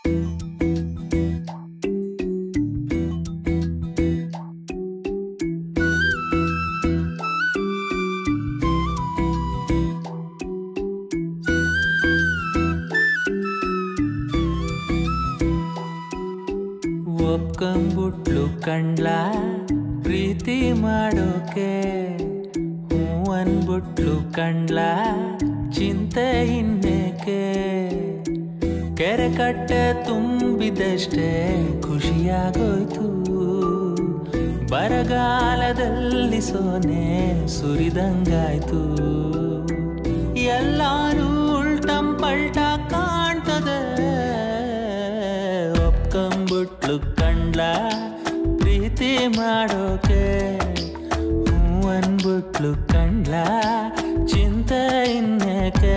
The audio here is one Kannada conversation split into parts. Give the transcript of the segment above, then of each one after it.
ಒಪ್ಕೊಂಬಿಟ್ಲು ಕಂಡ್ಲ ಪ್ರೀತಿ ಮಾಡೋಕೆ ಹ್ಞೂ ಅನ್ಬಿಟ್ಲು ಕಂಡ್ಲ ಚಿಂತೆ ಇನ್ನೇಕೆ ಕೆರೆ ಕಟ್ಟೆ ತುಂಬಿದಷ್ಟೇ ಖುಷಿಯಾಗೋಯ್ತು ಬರಗಾಲದಲ್ಲಿ ಸೋನೆ ಸುರಿದಂಗಾಯ್ತು ಎಲ್ಲಾನು ಉಲ್ಟಂ ಪಲ್ಟ ಕಾಣ್ತದೆ ಒಪ್ಕೊಂಬಿಟ್ಲು ಕಂಡ್ಲ ಪ್ರೀತಿ ಮಾಡೋಕೆ ಹ್ಞೂ ಅನ್ಬಿಟ್ಲು ಕಂಡ್ಲ ಚಿಂತೆ ಇನ್ನೇಕೆ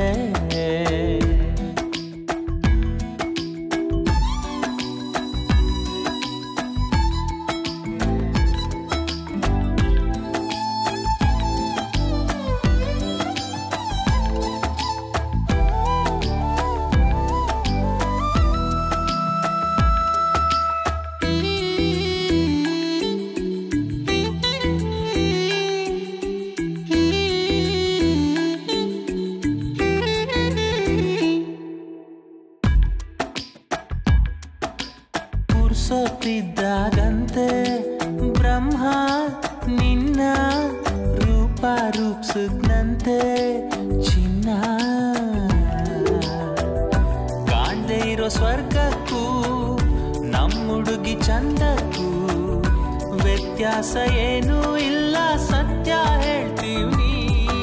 ಪುರ್ಸೊತ್ತಿದ್ದಾಗಂತೆ ಬ್ರಹ್ಮ ನಿನ್ನ ರೂಪ ರೂಪಿಸಿದ್ನಂತೆ ಚಿನ್ನ ಕಾಣ್ದೇ ಇರೋ ಸ್ವರ್ಗಕ್ಕೂ ನಮ್ಮುಡುಗಿ ಚಂದಕ್ಕೂ ವ್ಯತ್ಯಾಸ ಏನೂ ಇಲ್ಲ ಸತ್ಯ ಹೇಳ್ತೀವಿ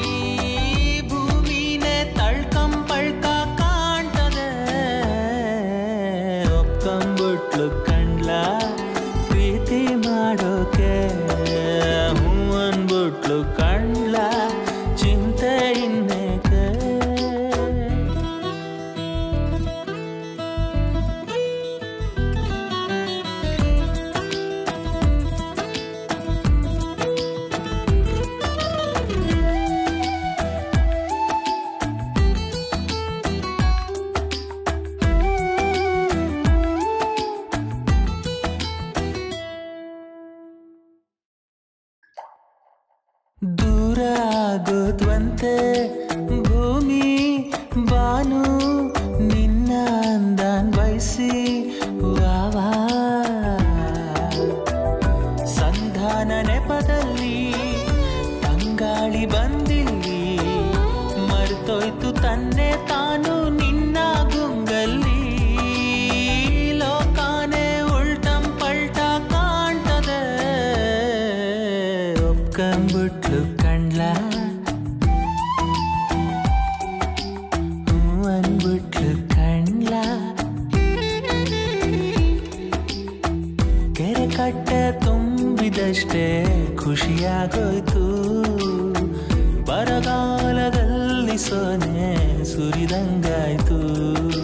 ಭೂಮಿನೇ ತಳ್ಕಂಪಳ್ಕ ಕಾಣ್ತದೆ ಒಪ್ಕೊಂಬಿಟ್ಲು ಕಂಡ್ಲ ಪ್ರೀತಿ ಮಾಡೋಕೆ ಹ್ಞೂ ಅನ್ಬಿಟ್ಲು ಕಂಡ್ಲ ಚಿಂತೆ ಇನ್ನೇಕೆ ದೂರ ಆಗೋದ್ವಂತೆ ಭೂಮಿ ಬಾನು ನಿನ್ನ ಅಂದಾನ್ ಬಯಸಿ ವಾವಾ ಸಂಧಾನ ನೆಪದಲ್ಲಿ ತಂಗಾಳಿ ಬಂದಿಲ್ಲಿ ಮರ್ತೋಯ್ತು ತನ್ನೆ ತಾನು ನಿನ್ನ ಗುಂಗಲ್ಲಿ ಲೋಕಾನೆ ಉಲ್ಟಂ ಪಲ್ಟ ಕಾಣ್ತದೆ ಒಪ್ಕೊಂಬಿಟ್ಲು ಕಂಡ್ಲ ಹ್ಞೂ ಅನ್ಬಿಟ್ಲು ಕಂಡ್ಲ ಕೆರೆ ಕಟ್ಟೆ ತುಂಬಿದಷ್ಟೇ ಖುಷಿಯಾಗೋಯ್ತು ಬರಗಾಲದಲ್ಲಿ ಸೋನೆ ಸುರಿದಂಗಾಯ್ತು